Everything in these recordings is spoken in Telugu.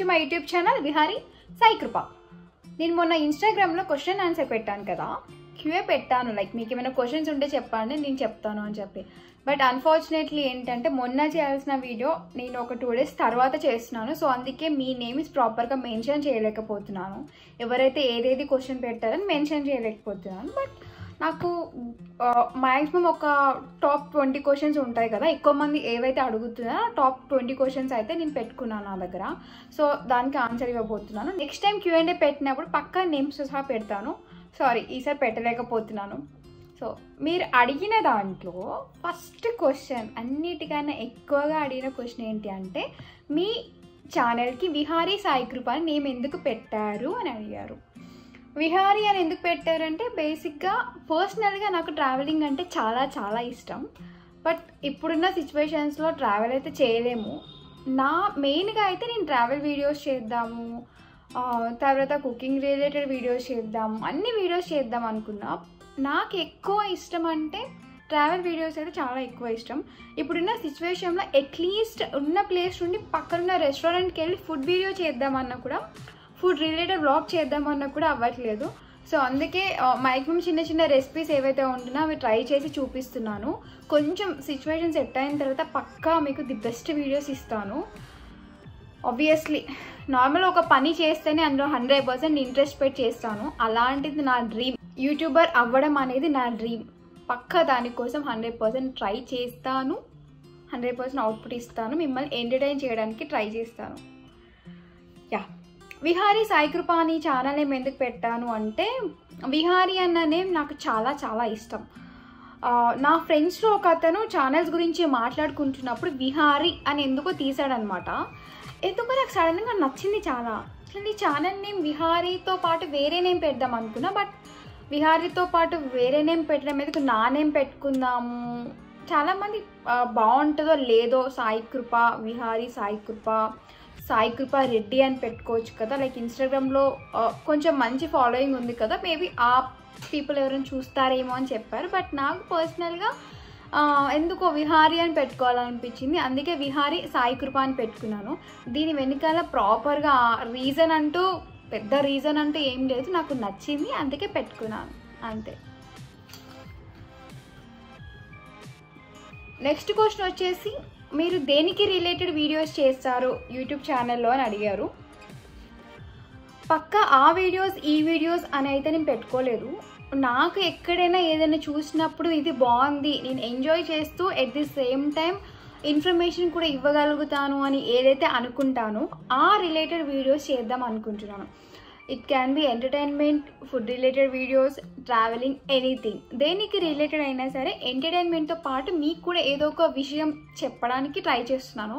to my YouTube channel Vihari Sai Krupa నేను మొన్న ఇన్స్టాగ్రామ్లో క్వశ్చన్ ఆన్సర్ పెట్టాను కదా క్యూఏ పెట్టాను లైక్ మీకు ఏమైనా క్వశ్చన్స్ ఉంటే చెప్పండి నేను చెప్తాను అని చెప్పి బట్ అన్ఫార్చునేట్లీ ఏంటంటే మొన్న చేయాల్సిన వీడియో నేను ఒక టూ డేస్ తర్వాత చేస్తున్నాను సో అందుకే మీ నేమ్స్ ప్రాపర్గా మెన్షన్ చేయలేకపోతున్నాను ఎవరైతే ఏదేది క్వశ్చన్ పెట్టారని మెన్షన్ చేయలేకపోతున్నాను బట్ నాకు మ్యాక్సిమం ఒక టాప్ ట్వంటీ క్వశ్చన్స్ ఉంటాయి కదా ఎక్కువ మంది ఏవైతే అడుగుతున్నారో టాప్ ట్వంటీ క్వశ్చన్స్ అయితే నేను పెట్టుకున్నాను నా దగ్గర సో దానికి ఆన్సర్ ఇవ్వబోతున్నాను నెక్స్ట్ టైం క్యూఎండే పెట్టినప్పుడు పక్కా నేమ్స్ సహా పెడతాను సారీ ఈసారి పెట్టలేకపోతున్నాను సో మీరు అడిగిన దాంట్లో ఫస్ట్ క్వశ్చన్ అన్నిటికన్నా ఎక్కువగా అడిగిన క్వశ్చన్ ఏంటి అంటే మీ ఛానల్కి విహారీ సాయి కృప అని నేమ్ ఎందుకు పెట్టారు అని అడిగారు విహారీ అని ఎందుకు పెట్టారంటే బేసిక్గా పర్సనల్గా నాకు ట్రావెలింగ్ అంటే చాలా చాలా ఇష్టం బట్ ఇప్పుడున్న సిచ్యువేషన్స్లో ట్రావెల్ అయితే చేయలేము నా మెయిన్గా అయితే నేను ట్రావెల్ వీడియోస్ చేద్దాము ఆ, తర్వాత కుకింగ్ రిలేటెడ్ వీడియోస్ చేద్దాము అన్ని వీడియోస్ చేద్దాం అనుకున్నా నాకు ఎక్కువ ఇష్టం అంటే ట్రావెల్ వీడియోస్ అయితే చాలా ఎక్కువ ఇష్టం ఇప్పుడున్న సిచ్యువేషన్లో అట్లీస్ట్ ఉన్న ప్లేస్ నుండి పక్కనున్న రెస్టారెంట్కి వెళ్ళి ఫుడ్ వీడియో చేద్దామన్నా కూడా ఫుడ్ రిలేటెడ్ బ్లాగ్ చేద్దామన్నా కూడా అవ్వట్లేదు సో అందుకే మ్యాక్సిమం చిన్న చిన్న రెసిపీస్ ఏవైతే ఉంటున్నా అవి ట్రై చేసి చూపిస్తున్నాను కొంచెం సిచ్యువేషన్ సెట్ అయిన తర్వాత పక్కా మీకు ది బెస్ట్ వీడియోస్ ఇస్తాను ఆబ్వియస్లీ నార్మల్ ఒక పని చేస్తేనే అందులో హండ్రెడ్ పర్సెంట్ ఇంట్రెస్ట్ పెట్టి చేస్తాను అలాంటిది నా డ్రీమ్ యూట్యూబర్ అవ్వడం అనేది నా డ్రీమ్ పక్కా దానికోసం హండ్రెడ్ పర్సెంట్ ట్రై చేస్తాను హండ్రెడ్ పర్సెంట్ అవుట్పుట్ ఇస్తాను మిమ్మల్ని ఎంటర్టైన్ చేయడానికి ట్రై చేస్తాను యా విహారీ సాయి కృప అని ఛానల్ నేమ్ ఎందుకు పెట్టాను అంటే విహారీ అన్న నేమ్ నాకు చాలా చాలా ఇష్టం ఆ, నా ఫ్రెండ్స్లో ఒక అతను ఛానల్స్ గురించి మాట్లాడుకుంటున్నప్పుడు విహారీ అని ఎందుకో తీసాడనమాట ఎందుకో నాకు సడన్గా నచ్చింది చాలా అసలు ఈ ఛానల్ నేమ్ విహారీతో పాటు వేరే నేమ్ పెడదాం అనుకున్నా బట్ విహారీతో పాటు వేరే నేమ్ పెట్టడం మీదకు నా నేమ్ పెట్టుకుందాము చాలామంది ఆ, బాగుంటుందో లేదో సాయి కృప విహారీ సాయి కృప సాయి కృప రెడ్డి అని పెట్టుకోవచ్చు కదా లైక్ ఇన్స్టాగ్రామ్లో కొంచెం మంచి ఫాలోయింగ్ ఉంది కదా మేబీ ఆ పీపుల్ ఎవరైనా చూస్తారేమో అని చెప్పారు బట్ నాకు పర్సనల్గా ఎందుకో విహారీ అని పెట్టుకోవాలనిపించింది అందుకే విహారీ సాయి కృప అని పెట్టుకున్నాను దీని వెనకాల ప్రాపర్గా రీజన్ అంటూ పెద్ద రీజన్ అంటూ ఏం లేదు నాకు నచ్చింది అందుకే పెట్టుకున్నాను అంతే నెక్స్ట్ క్వశ్చన్ వచ్చేసి మీరు దేనికి రిలేటెడ్ వీడియోస్ చేస్తారు యూట్యూబ్ ఛానల్లో అని అడిగారు పక్క ఆ వీడియోస్ ఈ వీడియోస్ అని అయితే నేను పెట్టుకోలేదు నాకు ఎక్కడైనా ఏదైనా చూసినప్పుడు ఇది బాగుంది నేను ఎంజాయ్ చేస్తూ at the same time information కూడా ఇవ్వగలుగుతాను అని ఏదైతే అనుకుంటానో ఆ రిలేటెడ్ వీడియోస్ చేద్దాం అనుకుంటున్నాను it can be entertainment food related videos travelling anything దేనికి రిలేటెడ్ అయినా సరే ఎంటర్టైన్మెంట్తో పాటు మీకు కూడా ఏదో ఒక విషయం చెప్పడానికి ట్రై చేస్తున్నాను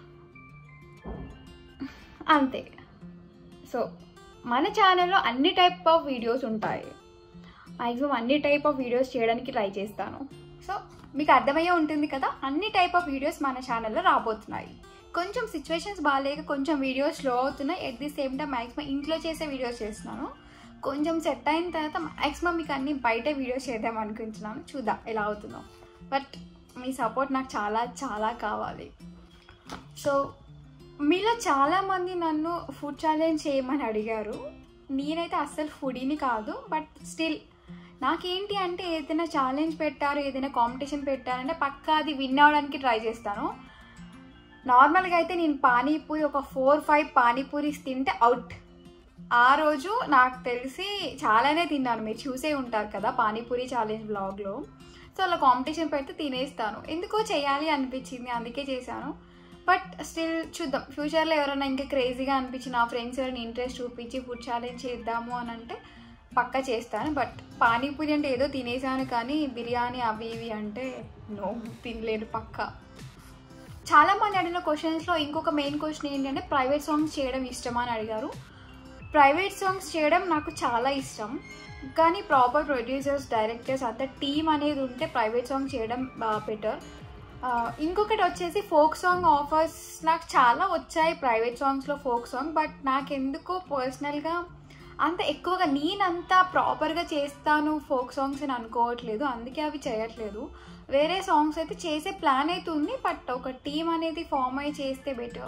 అంతే సో మన ఛానల్లో అన్ని టైప్ ఆఫ్ వీడియోస్ ఉంటాయి మ్యాక్సిమం అన్ని టైప్ ఆఫ్ వీడియోస్ చేయడానికి ట్రై చేస్తాను సో మీకు అర్థమయ్యే ఉంటుంది కదా అన్ని టైప్ ఆఫ్ వీడియోస్ మన ఛానల్లో రాబోతున్నాయి కొంచెం సిచ్యువేషన్స్ బాగాలేక కొంచెం వీడియోస్ స్లో అవుతున్నాయి at the same time maximum ఇంట్లో చేసే వీడియోస్ చేస్తున్నాను కొంచెం సెట్ అయిన తర్వాత మ్యాక్సిమం మీకు అన్ని బయట వీడియోస్ చేద్దాం అనుకుంటున్నాను చూద్దాం ఎలా అవుతుందో బట్ మీ సపోర్ట్ నాకు చాలా చాలా కావాలి సో మీలో చాలామంది నన్ను ఫుడ్ ఛాలెంజ్ చేయమని అడిగారు నేనైతే అస్సలు ఫుడీని కాదు బట్ స్టిల్ నాకేంటి అంటే ఏదైనా ఛాలెంజ్ పెట్టారు ఏదైనా కాంపిటీషన్ పెట్టారంటే పక్కా అది విన్ అవడానికి ట్రై చేస్తాను నార్మల్గా అయితే నేను పానీపూరి ఒక ఫోర్ ఫైవ్ పానీపూరీస్ తింటే అవుట్ ఆ రోజు నాకు తెలిసి చాలానే తిన్నాను మీరు చూసే ఉంటారు కదా పానీపూరి ఛాలెంజ్ బ్లాగ్లో సో అలా కాంపిటీషన్ పెడితే తినేస్తాను ఎందుకో చేయాలి అనిపించింది అందుకే చేశాను బట్ స్టిల్ చూద్దాం ఫ్యూచర్లో ఎవరైనా ఇంకా క్రేజీగా అనిపించి నా ఫ్రెండ్స్ ఎవరైనా ఇంట్రెస్ట్ చూపించి ఫుడ్ ఛాలెంజ్ చేద్దాము అని అంటే పక్కా చేస్తాను బట్ పానీపూరి అంటే ఏదో తినేసాను కానీ బిర్యానీ అవి ఇవి అంటే నో తినలేను పక్కా చాలామంది అడిగిన క్వశ్చన్స్లో ఇంకొక మెయిన్ క్వశ్చన్ ఏంటంటే ప్రైవేట్ సాంగ్స్ చేయడం ఇష్టమా అని అడిగారు ప్రైవేట్ సాంగ్స్ చేయడం నాకు చాలా ఇష్టం కానీ ప్రాపర్ ప్రొడ్యూసర్స్ డైరెక్టర్స్ అంత టీమ్ అనేది ఉంటే ప్రైవేట్ సాంగ్ చేయడం బెటర్ ఇంకొకటి వచ్చేసి ఫోక్ సాంగ్ ఆఫర్స్ నాకు చాలా వచ్చాయి ప్రైవేట్ సాంగ్స్లో ఫోక్ సాంగ్ బట్ నాకు ఎందుకో పర్సనల్గా అంత ఎక్కువగా నేనంతా ప్రాపర్గా చేస్తాను ఫోక్ సాంగ్స్ అని అనుకోవట్లేదు అందుకే అవి చేయట్లేదు వేరే సాంగ్స్ అయితే చేసే ప్లాన్ అయితే ఉంది బట్ ఒక టీం అనేది ఫామ్ అయ్యి చేస్తే బెటర్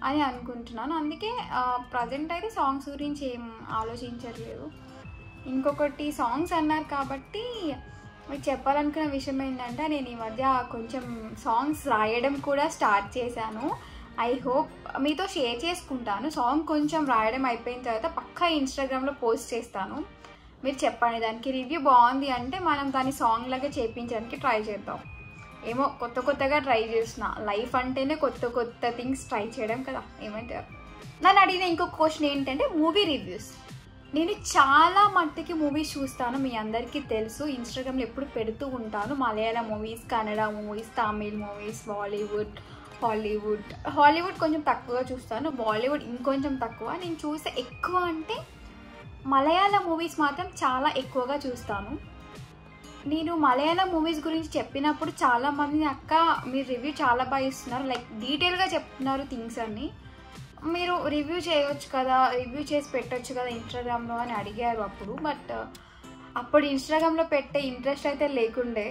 అని అనుకుంటున్నాను అందుకే ప్రజెంట్ అయితే సాంగ్స్ గురించి ఏం ఆలోచించట్లేదు ఇంకొకటి సాంగ్స్ అన్నారు కాబట్టి మీకు చెప్పాలనుకున్న విషయం ఏంటంటే నేను ఈ మధ్య కొంచెం సాంగ్స్ రాయడం కూడా స్టార్ట్ చేశాను ఐ హోప్ మీతో షేర్ చేసుకుంటాను సాంగ్ కొంచెం రాయడం అయిపోయిన తర్వాత పక్కా ఇన్స్టాగ్రామ్లో పోస్ట్ చేస్తాను మీరు చెప్పండి దానికి రివ్యూ బాగుంది అంటే మనం దాన్ని సాంగ్ లాగా చేయించడానికి ట్రై చేద్దాం ఏమో కొత్త కొత్తగా ట్రై చేసిన లైఫ్ అంటేనే కొత్త కొత్త థింగ్స్ ట్రై చేయడం కదా ఏమంటారు నన్ను అడిగిన ఇంకొక క్వశ్చన్ ఏంటంటే మూవీ రివ్యూస్ నేను చాలా మట్టుకి మూవీస్ చూస్తాను మీ అందరికీ తెలుసు ఇన్స్టాగ్రామ్లో ఎప్పుడు పెడుతూ ఉంటాను Malayalam movies Kannada movies Tamil movies Bollywood Hollywood Hollywood కొంచెం తక్కువగా చూస్తాను బాలీవుడ్ ఇంకొంచెం తక్కువ నేను చూసే ఎక్కువ అంటే మలయాళ మూవీస్ మాత్రం చాలా ఎక్కువగా చూస్తాను నేను మలయాళ మూవీస్ గురించి చెప్పినప్పుడు చాలామంది అక్క మీరు రివ్యూ చాలా బాగా ఇస్తున్నారు లైక్ డీటెయిల్గా చెప్తున్నారు థింగ్స్ అన్నీ మీరు రివ్యూ చేయొచ్చు కదా రివ్యూ చేసి పెట్టొచ్చు కదా ఇన్స్టాగ్రామ్లో అని అడిగారు అప్పుడు బట్ అప్పుడు ఇన్స్టాగ్రామ్లో పెట్టే ఇంట్రెస్ట్ అయితే లేకుండే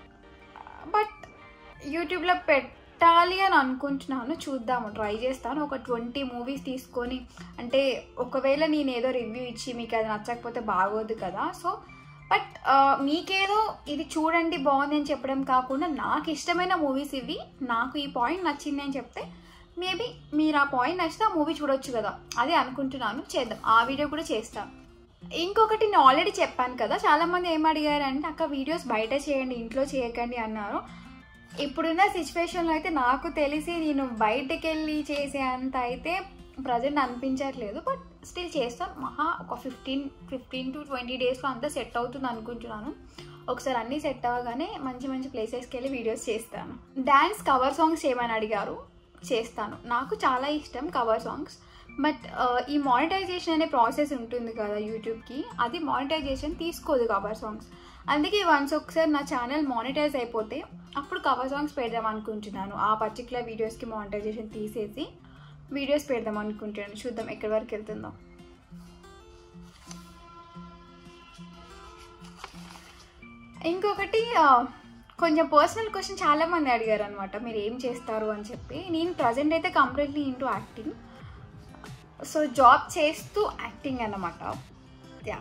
బట్ యూట్యూబ్లో పెట్టాలి అని అనుకుంటున్నాను చూద్దాము ట్రై చేస్తాను ఒక ట్వంటీ మూవీస్ తీసుకొని అంటే ఒకవేళ నేను ఏదో రివ్యూ ఇచ్చి మీకు అది నచ్చకపోతే బాగోదు కదా సో బట్ మీకేదో ఇది చూడండి బాగుంది అని చెప్పడం కాకుండా నాకు ఇష్టమైన మూవీస్ ఇవి నాకు ఈ పాయింట్ నచ్చింది అని చెప్తే మేబీ మీరు ఆ పాయింట్ నచ్చితే ఆ మూవీ చూడొచ్చు కదా అదే అనుకుంటున్నాను చేద్దాం ఆ వీడియో కూడా చేస్తాను ఇంకొకటి నేను ఆల్రెడీ చెప్పాను కదా చాలామంది ఏం అడిగారంటే అక్క వీడియోస్ బయట చేయండి ఇంట్లో చేయకండి అన్నారు ఇప్పుడున్న సిచ్యువేషన్లో అయితే నాకు తెలిసి నేను బయటకు వెళ్ళి చేసే అంత అయితే ప్రజెంట్ అనిపించట్లేదు బట్ స్టిల్ చేస్తాను మహా ఒక ఫిఫ్టీన్ ఫిఫ్టీన్ టు ట్వంటీ డేస్లో అంతా సెట్ అవుతుంది అనుకుంటున్నాను ఒకసారి అన్నీ సెట్ అవ్వగానే మంచి మంచి ప్లేసెస్కి వెళ్ళి వీడియోస్ చేస్తాను డ్యాన్స్ కవర్ సాంగ్స్ చేయమని అడిగారు చేస్తాను నాకు చాలా ఇష్టం కవర్ సాంగ్స్ బట్ ఈ మానిటైజేషన్ అనే ప్రాసెస్ ఉంటుంది కదా యూట్యూబ్కి అది మానిటైజేషన్ తీసుకోదు కవర్ సాంగ్స్ అందుకే వన్స్ ఒకసారి నా ఛానల్ మానిటైజ్ అయిపోతే అప్పుడు కవర్ సాంగ్స్ పెడదాం అనుకుంటున్నాను ఆ పర్టికులర్ వీడియోస్కి మానిటైజేషన్ తీసేసి వీడియోస్ పెడదాం అనుకుంటున్నాను చూద్దాం ఎక్కడి వరకు వెళ్తుందో ఇంకొకటి కొంచెం పర్సనల్ క్వశ్చన్ చాలామంది అడిగారు అనమాట మీరు ఏం చేస్తారు అని చెప్పి నేను ప్రజెంట్ అయితే completely into acting so job చేస్తూ యాక్టింగ్ అన్నమాట యా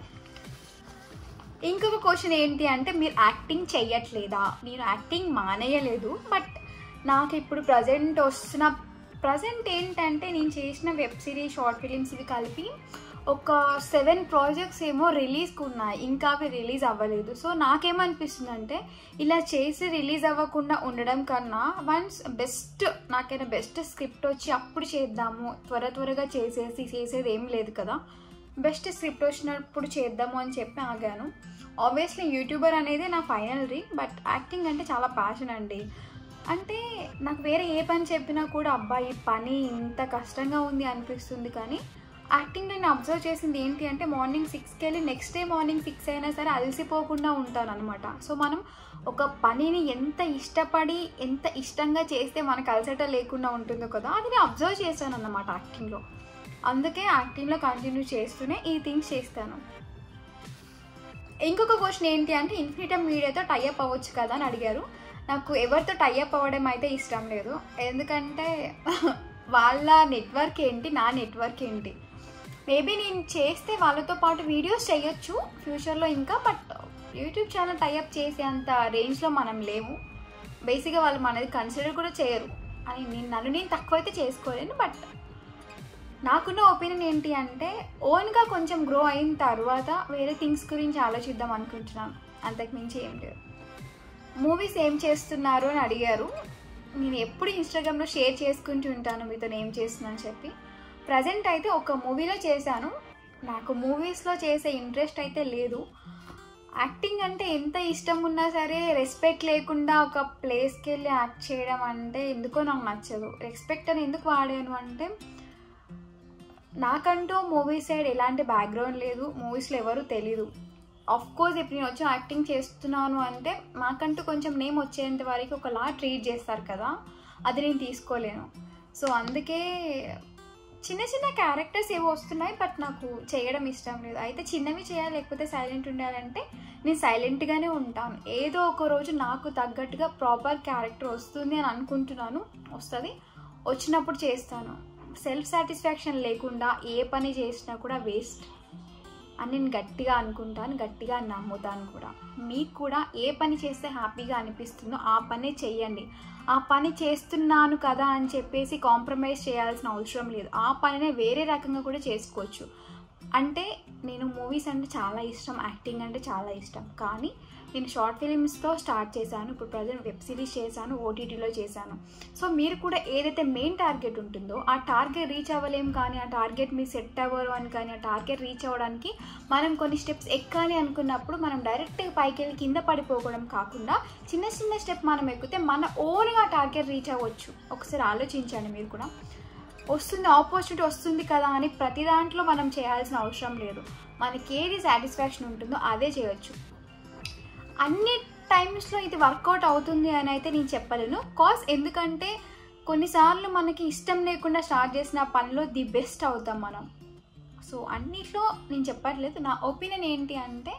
ఇంకొక క్వశ్చన్ ఏంటి అంటే మీరు యాక్టింగ్ చెయ్యట్లేదా నేను యాక్టింగ్ మానేయలేదు బట్ నాకు ఇప్పుడు ప్రజెంట్ వస్తున్న ప్రజెంట్ ఏంటంటే నేను చేసిన వెబ్ సిరీస్ షార్ట్ ఫిలిమ్స్ ఇవి కలిపి ఒక సెవెన్ ప్రాజెక్ట్స్ ఏమో రిలీజ్కి ఉన్నాయి ఇంకా అవి రిలీజ్ అవ్వలేదు సో నాకేమనిపిస్తుంది అంటే ఇలా చేసి రిలీజ్ అవ్వకుండా ఉండడం కన్నా వన్స్ బెస్ట్ నాకైనా బెస్ట్ స్క్రిప్ట్ వచ్చి అప్పుడు చేద్దాము త్వర త్వరగా చేసేసి చేసేది ఏం లేదు కదా బెస్ట్ స్క్రిప్ట్ వచ్చినప్పుడు చేద్దాము అని చెప్పి ఆగాను ఆబ్వియస్లీ యూట్యూబర్ అనేది నా ఫైనల్ డ్రీమ్ బట్ యాక్టింగ్ అంటే చాలా ప్యాషన్ అండి అంటే నాకు వేరే ఏ పని చెప్పినా కూడా అబ్బాయి పని ఇంత కష్టంగా ఉంది అనిపిస్తుంది కానీ యాక్టింగ్ నేను అబ్జర్వ్ చేసింది ఏంటి అంటే మార్నింగ్ సిక్స్కి వెళ్ళి నెక్స్ట్ డే మార్నింగ్ సిక్స్ అయినా సరే అలసిపోకుండా ఉంటాను అనమాట సో మనం ఒక పనిని ఎంత ఇష్టపడి ఎంత ఇష్టంగా చేస్తే మనకు అలసట లేకుండా ఉంటుందో కదా అది నేను అబ్జర్వ్ చేశాను అన్నమాట యాక్టింగ్లో అందుకే యాక్టింగ్లో కంటిన్యూ చేస్తూనే ఈ థింగ్స్ చేస్తాను ఇంకొక క్వశ్చన్ ఏంటి అంటే ఇన్ఫినిటమ్ మీడియాతో టైఅప్ అవ్వచ్చు కదా అని అడిగారు నాకు ఎవరితో టైఅప్ అవ్వడం అయితే ఇష్టం లేదు ఎందుకంటే వాళ్ళ నెట్వర్క్ ఏంటి నా నెట్వర్క్ ఏంటి మేబీ నేను చేస్తే వాళ్ళతో పాటు వీడియోస్ చేయొచ్చు ఫ్యూచర్లో ఇంకా బట్ యూట్యూబ్ ఛానల్ టైఅప్ చేసే అంత రేంజ్లో మనం లేము బేసిక్గా వాళ్ళు మనది కన్సిడర్ కూడా చేయరు అని నేను నన్ను నేను తక్కువైతే చేసుకోలేను బట్ నాకున్న ఒపీనియన్ ఏంటి అంటే ఓన్గా కొంచెం గ్రో అయిన తర్వాత వేరే థింగ్స్ గురించి ఆలోచిద్దాం అనుకుంటున్నాను అంతకు మించి ఏం లేదు మూవీస్ ఏం చేస్తున్నారు అని అడిగారు నేను ఎప్పుడు ఇన్స్టాగ్రామ్లో షేర్ చేసుకుంటూ ఉంటాను మీతో ఏం చేస్తున్నాను చెప్పి ప్రజెంట్ అయితే ఒక మూవీలో చేశాను నాకు మూవీస్లో చేసే ఇంట్రెస్ట్ అయితే లేదు యాక్టింగ్ అంటే ఎంత ఇష్టం ఉన్నా సరే రెస్పెక్ట్ లేకుండా ఒక ప్లేస్కి వెళ్ళి యాక్ట్ చేయడం అంటే ఎందుకో నాకు నచ్చదు రెస్పెక్ట్ అని ఎందుకు వాడాను అంటే నాకంటూ మూవీ సైడ్ ఎలాంటి బ్యాక్గ్రౌండ్ లేదు మూవీస్లో ఎవరు తెలీదు ఆఫ్ కోర్స్ ఇప్పుడు నేను వచ్చి యాక్టింగ్ చేస్తున్నాను అంటే నాకంటూ కొంచెం నేమ్ వచ్చేంత వరకు ఒకలా ట్రీట్ చేస్తారు కదా అది నేను తీసుకోలేను సో అందుకే చిన్న చిన్న క్యారెక్టర్స్ ఏవో వస్తున్నాయి బట్ నాకు చేయడం ఇష్టం లేదు అయితే చిన్నవి చేయాలి లేకపోతే సైలెంట్ ఉండాలంటే నేను సైలెంట్గానే ఉంటాను ఏదో ఒక రోజు నాకు తగ్గట్టుగా ప్రాపర్ క్యారెక్టర్ వస్తుంది అని అనుకుంటున్నాను వస్తుంది వచ్చినప్పుడు చేస్తాను సెల్ఫ్ సాటిస్ఫాక్షన్ లేకుండా ఏ పని చేసినా కూడా వేస్ట్ అని నేను గట్టిగా అనుకుంటాను గట్టిగా నమ్ముతాను కూడా మీకు కూడా ఏ పని చేస్తే హ్యాపీగా అనిపిస్తుందో ఆ పనే చెయ్యండి ఆ పని చేస్తున్నాను కదా అని చెప్పేసి కాంప్రమైజ్ చేయాల్సిన అవసరం లేదు ఆ పనినే వేరే రకంగా కూడా చేసుకోవచ్చు అంటే నేను మూవీస్ అంటే చాలా ఇష్టం యాక్టింగ్ అంటే చాలా ఇష్టం కానీ నేను షార్ట్ ఫిలిమ్స్తో స్టార్ట్ చేశాను ఇప్పుడు ప్రజెంట్ వెబ్ సిరీస్ చేశాను ఓటీటీలో చేశాను సో మీరు కూడా ఏదైతే మెయిన్ టార్గెట్ ఉంటుందో ఆ టార్గెట్ రీచ్ అవ్వలేం కానీ ఆ టార్గెట్ మీరు సెట్ అవ్వరు అని కానీ ఆ టార్గెట్ రీచ్ అవ్వడానికి మనం కొన్ని స్టెప్స్ ఎక్కాలి అనుకున్నప్పుడు మనం డైరెక్ట్గా పైకి వెళ్ళి కింద పడిపోవడం కాకుండా చిన్న చిన్న స్టెప్ మనం ఎక్కితే మన ఓన్గా టార్గెట్ రీచ్ అవ్వచ్చు ఒకసారి ఆలోచించండి మీరు కూడా వస్తుంది ఆపర్చునిటీ వస్తుంది కదా అని ప్రతి దాంట్లో మనం చేయాల్సిన అవసరం లేదు మనకి ఏది సాటిస్ఫాక్షన్ ఉంటుందో అదే చేయొచ్చు అన్ని టైమ్స్లో ఇది వర్కౌట్ అవుతుంది అని అయితే నేను చెప్పలేను కాజ్ ఎందుకంటే కొన్నిసార్లు మనకి ఇష్టం లేకుండా స్టార్ట్ చేసిన పనిలో ది బెస్ట్ అవుతాం మనం సో అన్నిట్లో నేను చెప్పట్లేదు నా ఒపీనియన్ ఏంటి అంటే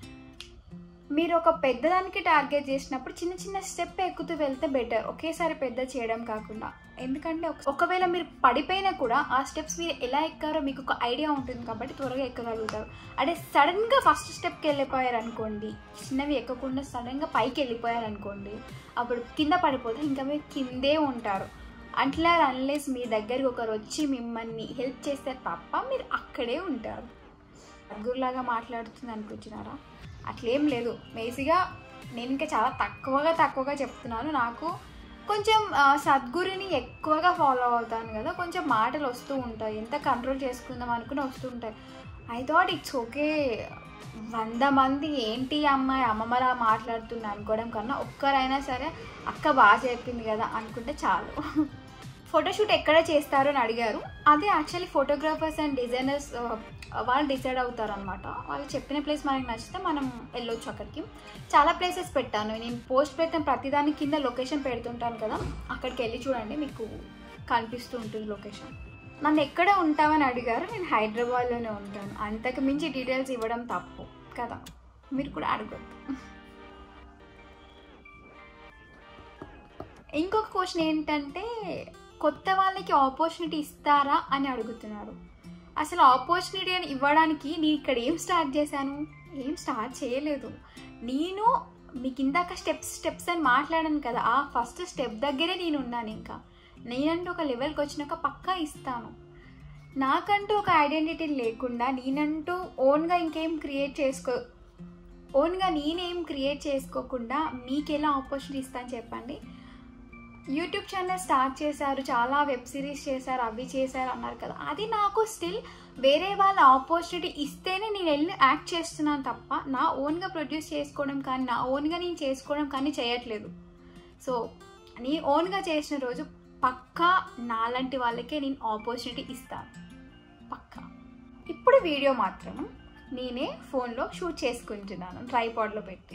మీరు ఒక పెద్దదానికి టార్గెట్ చేసినప్పుడు చిన్న చిన్న స్టెప్ ఎక్కుతూ వెళ్తే బెటర్ ఒకేసారి పెద్ద చేయడం కాకుండా ఎందుకంటే ఒక- ఒకవేళ మీరు పడిపోయినా కూడా ఆ స్టెప్స్ మీరు ఎలా ఎక్కారో మీకు ఒక ఐడియా ఉంటుంది కాబట్టి త్వరగా ఎక్కగలుగుతారు అంటే సడన్గా ఫస్ట్ స్టెప్కి వెళ్ళిపోయారు అనుకోండి చిన్నవి ఎక్కకుండా సడన్గా పైకి వెళ్ళిపోయారు అనుకోండి అప్పుడు కింద పడిపోతే ఇంకా మీరు కిందే ఉంటారు అట్లా అన్లెస్ మీ దగ్గరికి ఒకరు వచ్చి మిమ్మల్ని హెల్ప్ చేస్తే తప్ప మీరు అక్కడే ఉంటారు అగ్గురులాగా మాట్లాడుతుంది అనుకుంటున్నారా అట్లేం లేదు బేసిక్గా నేను ఇంకా చాలా తక్కువగా తక్కువగా చెప్తున్నాను నాకు కొంచెం ఆ, సద్గురుని ఎక్కువగా ఫాలో అవుతాను కదా కొంచెం మాటలు వస్తూ ఉంటాయి ఎంత కంట్రోల్ చేసుకుందాం అనుకుని వస్తూ ఉంటాయి ఐ థాట్ ఇట్స్ ఓకే వంద మంది ఏంటి ఈ అమ్మాయి అమ్మమ్మలా మాట్లాడుతుంది అనుకోవడం కన్నా ఒక్కరైనా సరే అక్క బాగా చెప్పింది కదా అనుకుంటే చాలు ఫోటోషూట్ ఎక్కడ చేస్తారు అని అడిగారు అదే యాక్చువల్లీ ఫోటోగ్రాఫర్స్ అండ్ డిజైనర్స్ వాళ్ళు డిసైడ్ అవుతారు అనమాట వాళ్ళు చెప్పిన ప్లేస్ మనకి నచ్చితే మనం వెళ్ళొచ్చు అక్కడికి చాలా ప్లేసెస్ పెట్టాను నేను పోస్ట్ పెట్టిన ప్రతిదాని కింద లొకేషన్ పెడుతుంటాను కదా అక్కడికి వెళ్ళి చూడండి మీకు కనిపిస్తూ ఉంటుంది లొకేషన్ నన్ను ఎక్కడ ఉంటామని అడిగారు నేను హైదరాబాద్లోనే ఉంటాను అంతకు మించి డీటెయిల్స్ ఇవ్వడం తప్పు కదా మీరు కూడా అడగొద్దు ఇంకొక క్వశ్చన్ ఏంటంటే కొత్త వాళ్ళకి ఆపర్చునిటీ ఇస్తారా అని అడుగుతున్నారు అసలు ఆపర్చునిటీ అని ఇవ్వడానికి నేను ఇక్కడ ఏం స్టార్ట్ చేశాను ఏం స్టార్ట్ చేయలేదు నేను మీకు ఇందాక స్టెప్స్ స్టెప్స్ అని మాట్లాడాను కదా ఆ ఫస్ట్ స్టెప్ దగ్గరే నేను ఉన్నాను ఇంకా నేనంటూ ఒక లెవెల్కి వచ్చినాక పక్కా ఇస్తాను నాకంటూ ఒక ఐడెంటిటీ లేకుండా నేనంటూ ఓన్గా ఇంకేం క్రియేట్ చేసుకో ఓన్గా నేనేం క్రియేట్ చేసుకోకుండా మీకు ఎలా ఆపర్చునిటీ ఇస్తాను చెప్పండి యూట్యూబ్ ఛానల్ స్టార్ట్ చేశారు చాలా వెబ్ సిరీస్ చేశారు అవి చేశారు అన్నారు కదా అది నాకు స్టిల్ వేరే వాళ్ళ ఆపర్చునిటీ ఇస్తేనే నేను వెళ్ళి యాక్ట్ చేస్తున్నాను తప్ప నా ఓన్గా ప్రొడ్యూస్ చేసుకోవడం కానీ నా ఓన్గా నేను చేసుకోవడం కానీ చేయట్లేదు సో నీ ఓన్గా చేసిన రోజు పక్కా నాలాంటి వాళ్ళకే నేను ఆపర్చునిటీ ఇస్తాను పక్కా ఇప్పుడు వీడియో మాత్రం నేనే ఫోన్లో షూట్ చేసుకుంటున్నాను ట్రైపాడ్లో పెట్టి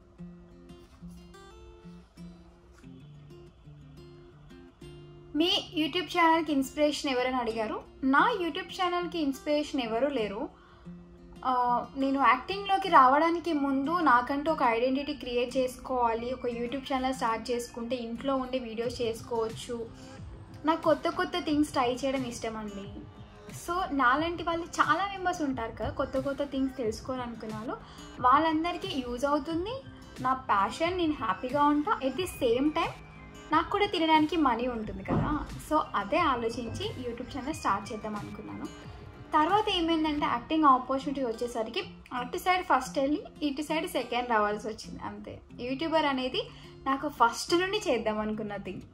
మీ యూట్యూబ్ ఛానల్కి ఇన్స్పిరేషన్ ఎవరని అడిగారు నా యూట్యూబ్ ఛానల్కి ఇన్స్పిరేషన్ ఎవరు లేరు ఆ, నేను యాక్టింగ్లోకి రావడానికి ముందు నాకంటూ ఒక ఐడెంటిటీ క్రియేట్ చేసుకోవాలి ఒక యూట్యూబ్ ఛానల్ స్టార్ట్ చేసుకుంటే ఇంట్లో ఉండి వీడియోస్ చేసుకోవచ్చు నాకు కొత్త కొత్త థింగ్స్ ట్రై చేయడం ఇష్టం అండి సో నాలాంటి వాళ్ళు చాలా మెంబర్స్ ఉంటారు కదా కొత్త కొత్త థింగ్స్ తెలుసుకోవాలనుకునే వాళ్ళు వాళ్ళందరికీ యూజ్ అవుతుంది నా ప్యాషన్ నేను హ్యాపీగా ఉంటా ఎట్ ది సేమ్ టైం నాకు కూడా తినడానికి మనీ ఉంటుంది కదా సో అదే ఆలోచించి యూట్యూబ్ ఛానల్ స్టార్ట్ చేద్దాం అనుకున్నాను తర్వాత ఏమైందంటే యాక్టింగ్ ఆపర్చునిటీ వచ్చేసరికి అటు సైడ్ ఫస్ట్ వెళ్ళి ఇటు సైడ్ సెకండ్ రావాల్సి వచ్చింది అంతే యూట్యూబర్ అనేది నాకు ఫస్ట్ నుండి చేద్దాం అనుకున్న థింగ్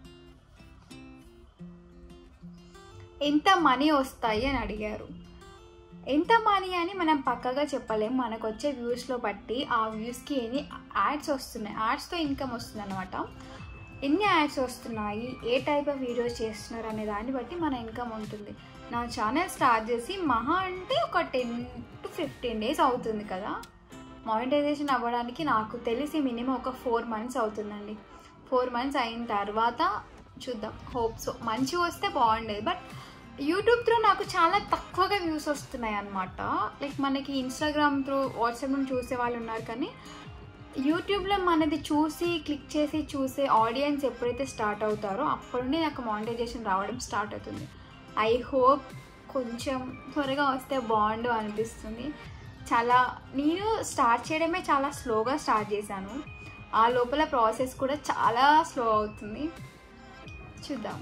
ఎంత మనీ వస్తాయి అని అడిగారు ఎంత మనీ అని మనం పక్కగా చెప్పలేం మనకు వచ్చే వ్యూస్లో బట్టి ఆ వ్యూస్కి ఎన్ని యాడ్స్ వస్తున్నాయి యాడ్స్తో ఇన్కమ్ వస్తుంది అనమాట ఎన్ని యాడ్స్ వస్తున్నాయి ఏ టైప్ ఆఫ్ వీడియోస్ చేస్తున్నారు అనే దాన్ని బట్టి మన ఇన్కమ్ ఉంటుంది నా ఛానల్ స్టార్ట్ చేసి మహా అంటే ఒక టెన్ టు ఫిఫ్టీన్ డేస్ అవుతుంది కదా మానిటైజేషన్ అవ్వడానికి నాకు తెలిసి మినిమం ఒక ఫోర్ మంత్స్ అవుతుందండి ఫోర్ మంత్స్ అయిన తర్వాత చూద్దాం హోప్స్ మంచి వస్తే బాగుండేది బట్ యూట్యూబ్ త్రూ నాకు చాలా తక్కువగా వ్యూస్ వస్తున్నాయి అనమాట లైక్ మనకి ఇన్స్టాగ్రామ్ త్రూ వాట్సాప్ నుండి చూసే వాళ్ళు ఉన్నారు కానీ యూట్యూబ్లో మనది చూసి క్లిక్ చేసి చూసే ఆడియన్స్ ఎప్పుడైతే స్టార్ట్ అవుతారో అప్పటి నుండి నాకు మానిటైజేషన్ రావడం స్టార్ట్ అవుతుంది ఐ హోప్ కొంచెం త్వరగా వస్తే బాగుండు అనిపిస్తుంది చాలా నేను స్టార్ట్ చేయడమే చాలా స్లోగా స్టార్ట్ చేశాను ఆ లోపల ప్రాసెస్ కూడా చాలా స్లో అవుతుంది చూద్దాం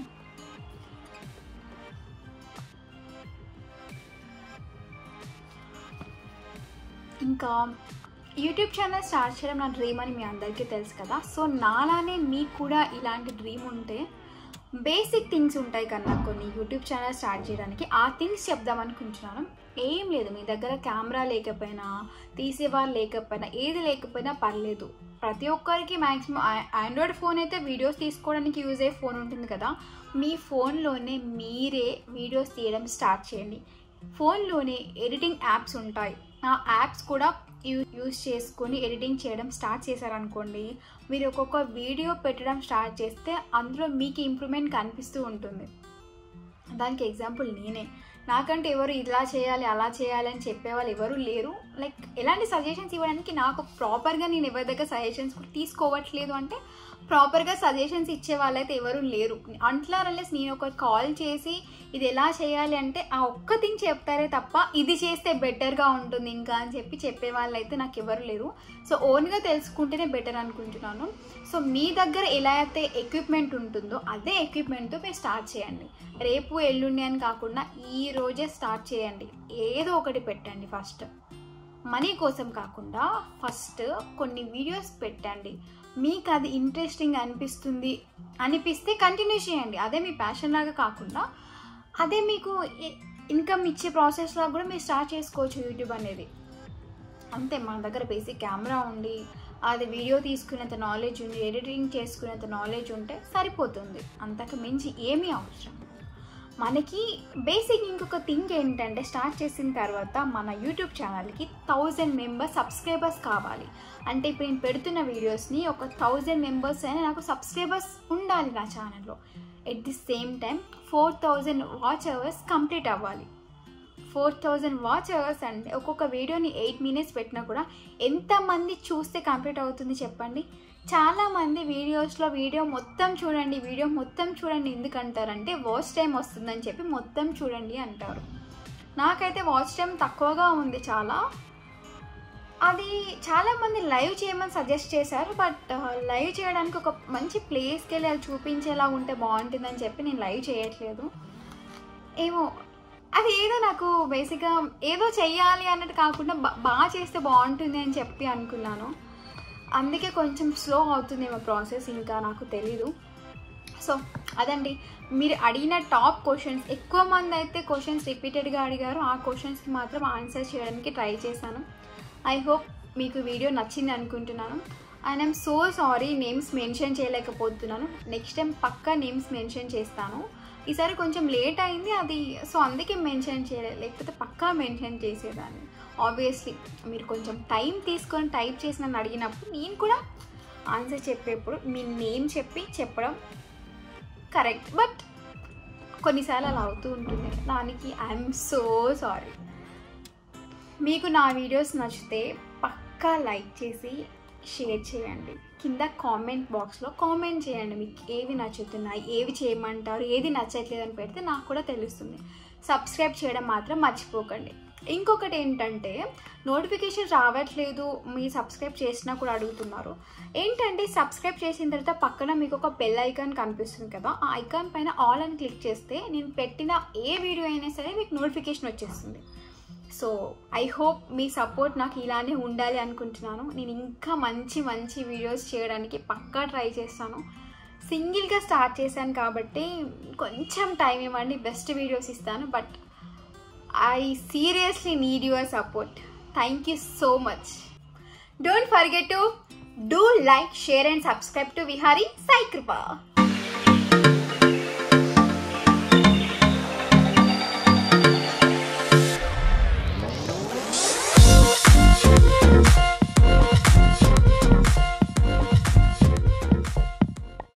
ఇంకా యూట్యూబ్ ఛానల్ స్టార్ట్ చేయడం నా డ్రీమ్ అని మీ అందరికీ తెలుసు కదా సో నాలానే మీకు కూడా ఇలాంటి డ్రీమ్ ఉంటే బేసిక్ థింగ్స్ ఉంటాయి కన్నా కొన్ని యూట్యూబ్ ఛానల్ స్టార్ట్ చేయడానికి ఆ థింగ్స్ చెప్దాం అనుకుంటున్నాను ఏం లేదు మీ దగ్గర కెమెరా లేకపోయినా తీసేవారు లేకపోయినా ఏది లేకపోయినా పర్లేదు ప్రతి ఒక్కరికి మ్యాక్సిమం ఆండ్రాయిడ్ ఫోన్ అయితే వీడియోస్ తీసుకోవడానికి యూజ్ అయ్యే ఫోన్ ఉంటుంది కదా మీ ఫోన్లోనే మీరే వీడియోస్ తీయడం స్టార్ట్ చేయండి ఫోన్లోనే ఎడిటింగ్ యాప్స్ ఉంటాయి ఆ యాప్స్ కూడా యూ యూస్ చేసుకొని ఎడిటింగ్ చేయడం స్టార్ట్ చేశారనుకోండి మీరు ఒక్కొక్క వీడియో పెట్టడం స్టార్ట్ చేస్తే అందులో మీకు ఇంప్రూవ్మెంట్ కనిపిస్తూ ఉంటుంది దానికి ఎగ్జాంపుల్ నేనే నాకంటే ఎవరు ఇలా చేయాలి అలా చేయాలి అని చెప్పేవాళ్ళు ఎవరు లేరు లైక్ ఎలాంటి సజెషన్స్ ఇవ్వడానికి నాకు ప్రాపర్గా నేను ఎవరి దగ్గర సజెషన్స్ కూడా తీసుకోవట్లేదు అంటే ప్రాపర్గా సజెషన్స్ ఇచ్చే వాళ్ళైతే ఎవరు లేరు అంట్లారల్లెస్ నేను ఒక కాల్ చేసి ఇది ఎలా చేయాలి అంటే ఆ ఒక్క థింగ్ చెప్తారే తప్ప ఇది చేస్తే బెటర్గా ఉంటుంది ఇంకా అని చెప్పి చెప్పే వాళ్ళు అయితే నాకు ఎవరు లేరు సో ఓన్గా తెలుసుకుంటేనే బెటర్ అనుకుంటున్నాను సో మీ దగ్గర ఎలా అయితే ఎక్విప్మెంట్ ఉంటుందో అదే ఎక్విప్మెంట్తో మీరు స్టార్ట్ చేయండి రేపు ఎల్లుండి అని కాకుండా ఈ రోజే స్టార్ట్ చేయండి ఏదో ఒకటి పెట్టండి ఫస్ట్ మనీ కోసం కాకుండా ఫస్ట్ కొన్ని వీడియోస్ పెట్టండి మీకు అది ఇంట్రెస్టింగ్ అనిపిస్తుంది అనిపిస్తే కంటిన్యూ చేయండి అదే మీ ప్యాషన్ లాగా కాకుండా అదే మీకు ఇన్కమ్ ఇచ్చే ప్రాసెస్ లాగా కూడా మీరు స్టార్ట్ చేసుకోవచ్చు యూట్యూబ్ అనేది అంతే మన దగ్గర బేసిక్ కెమెరా ఉండి అది వీడియో తీసుకునేంత నాలెడ్జ్ ఉంది ఎడిటింగ్ చేసుకునేంత నాలెడ్జ్ ఉంటే సరిపోతుంది అంతకు మించి ఏమీ అవసరం మనకి బేసిక్ ఇంకొక థింగ్ ఏంటంటే స్టార్ట్ చేసిన తర్వాత మన యూట్యూబ్ ఛానల్కి థౌజండ్ మెంబర్స్ సబ్స్క్రైబర్స్ కావాలి అంటే ఇప్పుడు నేను పెడుతున్న వీడియోస్ని ఒక థౌజండ్ మెంబర్స్ అయినా నాకు సబ్స్క్రైబర్స్ ఉండాలి నా ఛానల్లో at the same time four thousand watch hours complete అవ్వాలి ఫోర్ థౌజండ్ వాచ్ అవర్స్ అంటే ఒక్కొక్క వీడియోని ఎయిట్ మినిట్స్ పెట్టినా కూడా ఎంతమంది చూస్తే కంప్లీట్ అవుతుంది చెప్పండి చాలామంది వీడియోస్లో వీడియో మొత్తం చూడండి వీడియో మొత్తం చూడండి ఎందుకు అంటారంటే వాచ్ టైం వస్తుందని చెప్పి మొత్తం చూడండి అంటారు నాకైతే వాచ్ టైం తక్కువగా ఉంది చాలా అది చాలామంది లైవ్ చేయమని సజెస్ట్ చేశారు బట్ లైవ్ చేయడానికి ఒక మంచి ప్లేస్కి వెళ్ళి అది చూపించేలా ఉంటే బాగుంటుందని చెప్పి నేను లైవ్ చేయట్లేదు ఏమో అది ఏదో నాకు బేసిక్గా ఏదో చెయ్యాలి అన్నట్టు కాకుండా బాగా చేస్తే బాగుంటుంది అని చెప్పి అనుకున్నాను అందుకే కొంచెం స్లో అవుతుందేమో ప్రాసెస్ ఇంకా నాకు తెలీదు సో అదండి మీరు అడిగిన టాప్ క్వశ్చన్స్ ఎక్కువ మంది అయితే క్వశ్చన్స్ రిపీటెడ్గా అడిగారు ఆ క్వశ్చన్స్కి మాత్రం ఆన్సర్ చేయడానికి ట్రై చేశాను ఐ హోప్ మీకు వీడియో నచ్చింది అనుకుంటున్నాను and I'm so sorry names mention చేయలేకపోతున్నాను నెక్స్ట్ టైం పక్కా నేమ్స్ మెన్షన్ చేస్తాను ఈసారి కొంచెం లేట్ అయింది అది సో అందుకే మెన్షన్ చేయలేదు లేకపోతే పక్కా మెన్షన్ చేసేదాన్ని ఆబ్వియస్లీ మీరు కొంచెం టైం తీసుకొని టైప్ చేసి నన్ను అడిగినప్పుడు నేను కూడా ఆన్సర్ చెప్పేప్పుడు మీ నేమ్ చెప్పి చెప్పడం కరెక్ట్ బట్ కొన్నిసార్లు అలా అవుతూ ఉంటుంది దానికి ఐఎమ్ సో సారీ మీకు నా వీడియోస్ నచ్చితే పక్కా లైక్ చేసి షేర్ చేయండి కింద కామెంట్ బాక్స్లో కామెంట్ చేయండి మీకు ఏవి నచ్చుతున్నాయి ఏవి చేయమంటారు ఏది నచ్చట్లేదు అని పెడితే నాకు కూడా తెలుస్తుంది సబ్స్క్రైబ్ చేయడం మాత్రం మర్చిపోకండి ఇంకొకటి ఏంటంటే నోటిఫికేషన్ రావట్లేదు మీ సబ్స్క్రైబ్ చేసినా కూడా అడుగుతున్నారు ఏంటంటే సబ్స్క్రైబ్ చేసిన తర్వాత పక్కన మీకు ఒక బెల్ ఐకాన్ కనిపిస్తుంది కదా ఆ ఐకాన్ పైన ఆల్ అని క్లిక్ చేస్తే నేను పెట్టిన ఏ వీడియో అయినా సరే మీకు నోటిఫికేషన్ వచ్చేస్తుంది సో ఐ హోప్ మీ సపోర్ట్ నాకు ఇలానే ఉండాలి అనుకుంటున్నాను నేను ఇంకా మంచి మంచి వీడియోస్ చేయడానికి పక్కా ట్రై చేస్తాను సింగిల్గా స్టార్ట్ చేశాను కాబట్టి కొంచెం టైం ఇవ్వండి బెస్ట్ వీడియోస్ ఇస్తాను but I seriously need your support thank you so much don't forget to do like share and subscribe to Vihari Sai కృపా